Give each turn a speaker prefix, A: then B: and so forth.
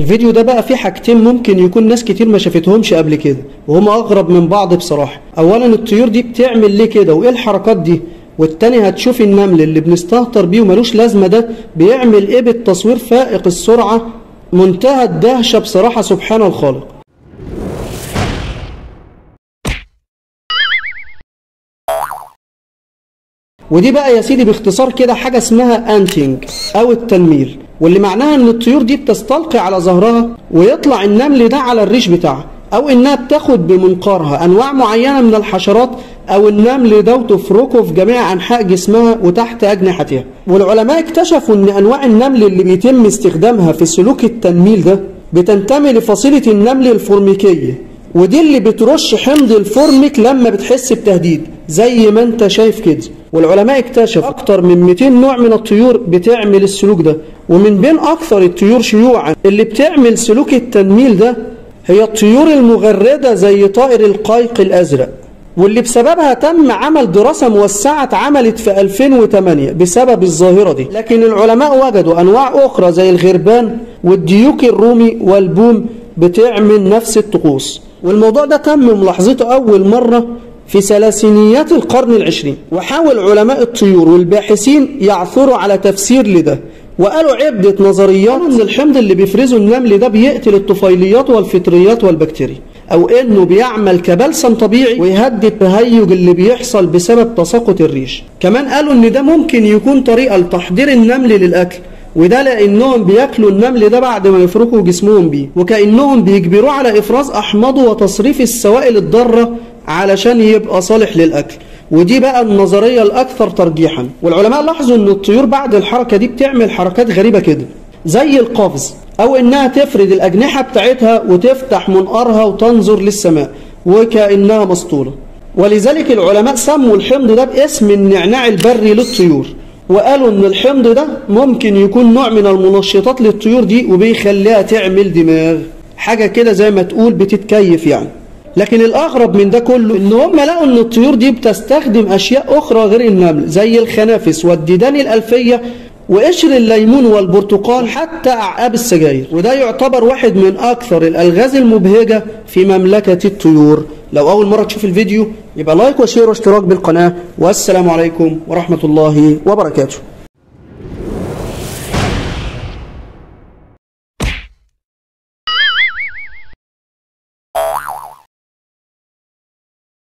A: الفيديو ده بقى فيه حاجتين ممكن يكون ناس كتير ما شافتهمش قبل كده وهما اغرب من بعض بصراحة اولا الطيور دي بتعمل ليه كده وايه الحركات دي والتاني هتشوف النمل اللي بنستهتر بيه وملوش لازمة ده بيعمل ايه بالتصوير فائق السرعة منتهى الدهشة بصراحة سبحان الخالق ودي بقى يا سيدي باختصار كده حاجة اسمها انتينج او التنميل واللي معناها ان الطيور دي بتستلقي على ظهرها ويطلع النمل ده على الريش بتاعها او انها بتاخد بمنقارها انواع معينة من الحشرات او النمل ده وتفركه في جميع انحاء جسمها وتحت اجنحتها والعلماء اكتشفوا ان انواع النمل اللي بيتم استخدامها في سلوك التنميل ده بتنتمي لفصيلة النمل الفورميكية ودي اللي بترش حمض الفورميك لما بتحس بتهديد زي ما انت شايف كده والعلماء اكتشفوا اكتر من 200 نوع من الطيور بتعمل السلوك ده ومن بين اكثر الطيور شيوعا اللي بتعمل سلوك التنميل ده هي الطيور المغردة زي طائر القيق الازرق واللي بسببها تم عمل دراسة موسعة اتعملت في 2008 بسبب الظاهرة دي لكن العلماء وجدوا أنواع أخرى زي الغربان والديوك الرومي والبوم بتعمل نفس الطقوس والموضوع ده تم ملاحظته أول مرة في ثلاثينيات القرن العشرين وحاول علماء الطيور والباحثين يعثروا على تفسير لده وقالوا عدة نظريات ان الحمض اللي بيفرزه النمل ده بيقتل الطفيليات والفطريات والبكتيريا او انه بيعمل كبلسم طبيعي ويهدي التهيج اللي بيحصل بسبب تساقط الريش كمان قالوا ان ده ممكن يكون طريقة لتحضير النمل للاكل وده لانهم بياكلوا النمل ده بعد ما يفركوا جسمهم بيه وكانهم بيجبروه على افراز احماضه وتصريف السوائل الضاره علشان يبقى صالح للاكل ودي بقى النظريه الاكثر ترجيحا والعلماء لاحظوا ان الطيور بعد الحركه دي بتعمل حركات غريبه كده زي القفز او انها تفرد الاجنحه بتاعتها وتفتح منقارها وتنظر للسماء وكانها مسطوله ولذلك العلماء سموا الحمض ده باسم النعناع البري للطيور وقالوا ان الحمض ده ممكن يكون نوع من المنشطات للطيور دي وبيخليها تعمل دماغ حاجة كده زي ما تقول بتتكيف يعني لكن الأغرب من ده كله إن هم لقوا إن الطيور دي بتستخدم أشياء أخرى غير النمل زي الخنافس والديدان الألفية وقشر الليمون والبرتقال حتى أعقاب السجاير وده يعتبر واحد من أكثر الألغاز المبهجة في مملكة الطيور لو أول مرة تشوف الفيديو يبقى لايك وشير واشتراك بالقناة والسلام عليكم ورحمة الله وبركاته